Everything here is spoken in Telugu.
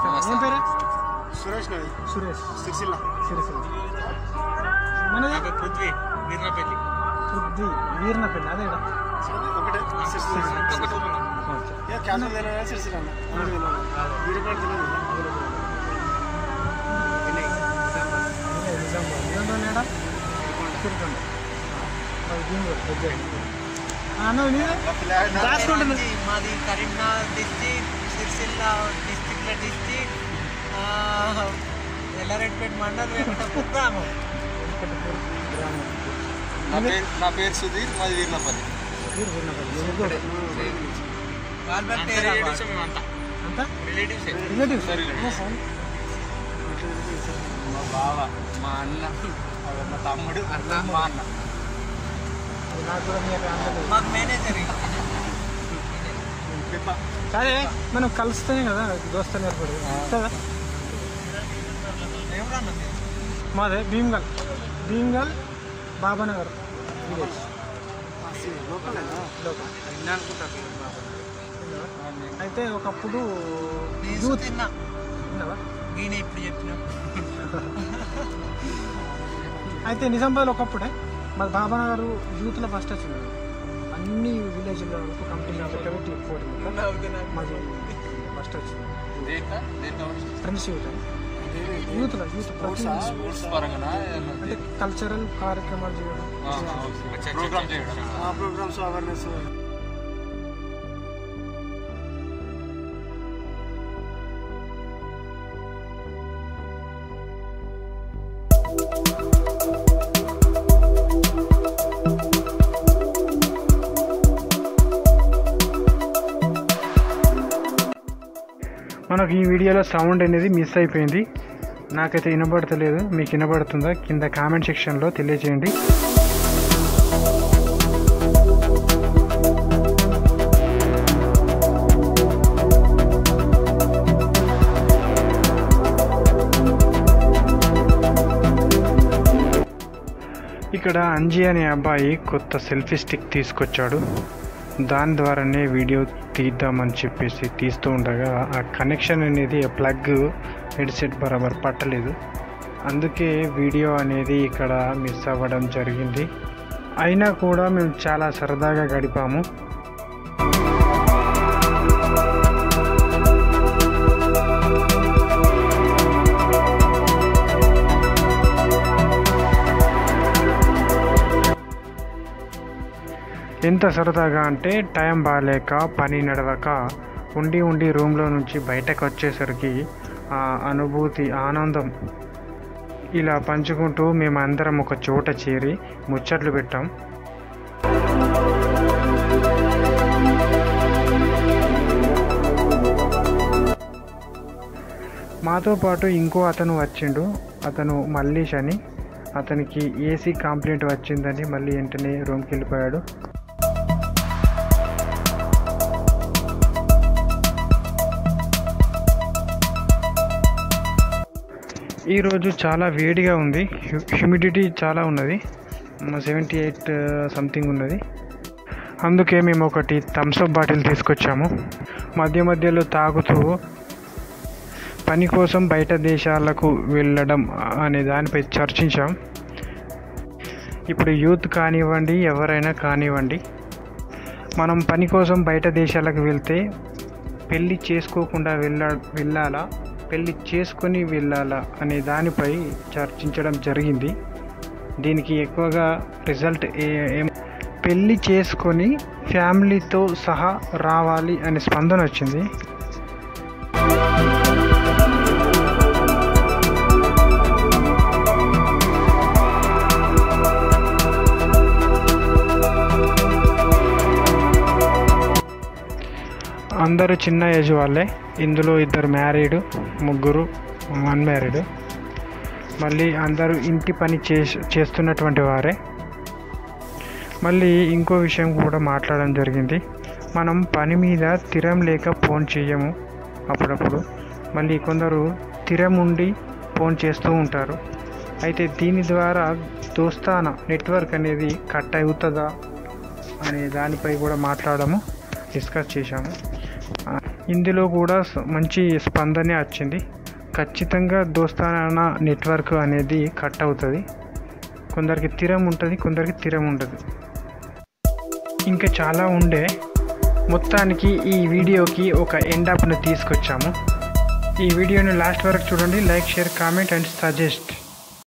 ఏం పేరు సురేష్ నాది సురేష్ సిరిసిల్ల సిరిసిల్ల మనది పృథ్వీ వీర్నపల్లి బుద్ధి వీరినపల్లి అదే కదా ఒకటే సిరిసిల్ల ఏ క్యాన్సర్ తెలియదు సిరిసిల్ల అన్న అన్నది తెలియదు వీరపేట తెలియదు నిజామాబాద్ నిజామాబాద్ ఏడా తిరుగుతుంది అది దీని కూడా దగ్గర అన్నది నీదే రాసుకుంటుంది మాది కరీంనగర్ డిస్టిక్ సిరిసిల్ల డిస్టిక్ల డిస్టిక్ ఎల్లారెడ్డిపేట మండల్ వెంకటపూర్ గ్రామం గ్రామం నా పేరు నా పేరు సుధీర్ మాది వీర్లపల్లి వీరు వీరినపల్లి ఇది కూడా. గాల్బర్ట్ ఏరియా అంతా రిలేటివ్స్ రిలేటివ్స్ మా బావ మా అన్న అదే మా తమ్ముడు అన్న మా అన్న అది నాకు కూడా మీ యొక్క అందలేదు మాకు మేనేజర్ సరే మనం కలుస్తేనే కదా దోస్తలు ఏర్పడి కదా ఎవరన్నా మీరు? మాదే భీమ్గల్ భీమ్గల్ బాబానగర్ విలేజ్ లోకలేనా లోకల్ నిన్న అనుకుంటా పేరు బావ. అయితే ఒకప్పుడు నేను యూత్ తిన్నా విన్నావా? ఈయన ఇప్పుడు చెప్పిన అయితే నిజామాబాద్లో ఒకప్పుడే మా బాబానగర్ యూత్లో ఫస్ట్ వచ్చింది అన్ని విలేజ్లో కంపెనీలో పెట్టి పోటీ మాది ఫస్ట్ వచ్చింది దేంట్లో దేంట్లో ఫ్రెండ్స్ యూత్ అని. యూత్లో యూత్ ప్రతి స్పోర్ట్స్ పరంగా అంటే కల్చరల్ కార్యక్రమాలు చేయడం ప్రోగ్రామ్ చేయడం ఆ ప్రోగ్రామ్స్ అవేర్నెస్ మనకు ఈ వీడియోలో సౌండ్ అనేది మిస్ అయిపోయింది నాకైతే వినబడతలేదు మీకు వినబడుతుందా కింద కామెంట్ సెక్షన్లో తెలియజేయండి ఇక్కడ అంజీ అనే అబ్బాయి కొత్త సెల్ఫీ స్టిక్ తీసుకొచ్చాడు దాని ద్వారానే వీడియో తీద్దామని చెప్పేసి తీస్తూ ఉండగా ఆ కనెక్షన్ అనేది ప్లగ్ హెడ్సెట్ బరాబర్ పట్టలేదు అందుకే వీడియో అనేది ఇక్కడ మిస్ అవ్వడం జరిగింది అయినా కూడా మేము చాలా సరదాగా గడిపాము ఎంత సరదాగా అంటే టైం బాగాలేక పని నడవక ఉండి ఉండి రూమ్లో నుంచి బయటకు వచ్చేసరికి ఆ అనుభూతి ఆనందం ఇలా పంచుకుంటూ మేము అందరం ఒక చోట చేరి ముచ్చట్లు పెట్టాం మాతో పాటు ఇంకో అతను వచ్చిండు అతను మల్లీష్ అని అతనికి ఏసీ కంప్లైంట్ వచ్చిందని మళ్ళీ వెంటనే రూమ్కి వెళ్ళిపోయాడు ఈరోజు చాలా వేడిగా ఉంది హ్యూ- హ్యూమిడిటీ చాలా ఉన్నది సెవెంటీ ఎయిట్ సంథింగ్ ఉన్నది అందుకే మేము ఒకటి థమ్స్అప్ బాటిల్ తీసుకొచ్చాము మధ్య మధ్యలో తాగుతూ పని కోసం బయట దేశాలకు వెళ్ళడం అనే దానిపై చర్చించాం ఇప్పుడు యూత్ కానివ్వండి ఎవరైనా కానివ్వండి మనం పని కోసం బయట దేశాలకు వెళ్తే పెళ్ళి చేసుకోకుండా వెళ్ళ వెళ్ళాలా పెళ్ళి చేసుకొని వెళ్ళాలా అనే దానిపై చర్చించడం జరిగింది దీనికి ఎక్కువగా రిజల్ట్ ఏ ఏం పెళ్ళి చేసుకొని ఫ్యామిలీతో సహా రావాలి అనే స్పందన వచ్చింది అందరూ చిన్న ఏజ్ వాళ్ళే ఇందులో ఇద్దరు మ్యారీడ్ ముగ్గురు అన్మ్యారీడ్ మళ్ళీ అందరూ ఇంటి పని చేసి చేస్తున్నటువంటి వారే మళ్ళీ ఇంకో విషయం కూడా మాట్లాడడం జరిగింది మనం పని మీద స్థిరం లేక ఫోన్ చేయము అప్పుడప్పుడు మళ్ళీ కొందరు స్థిరం ఉండి ఫోన్ చేస్తూ ఉంటారు అయితే దీని ద్వారా దోస్తాన నెట్వర్క్ అనేది కట్ అవుతుందా అనే దానిపై కూడా మాట్లాడము డిస్కస్ చేశాము ఆ, ఇందులో కూడా స- మంచి స్పందనే వచ్చింది ఖచ్చితంగా దోస్తానా నెట్వర్క్ అనేది కట్ అవుతుంది కొందరికి తిరం ఉంటుంది కొందరికి తిరం ఉండదు ఇంకా చాలా ఉండే మొత్తానికి ఈ వీడియోకి ఒక ఎండ్ అప్ను తీసుకొచ్చాము ఈ వీడియోని లాస్ట్ వరకు చూడండి like share comment and suggest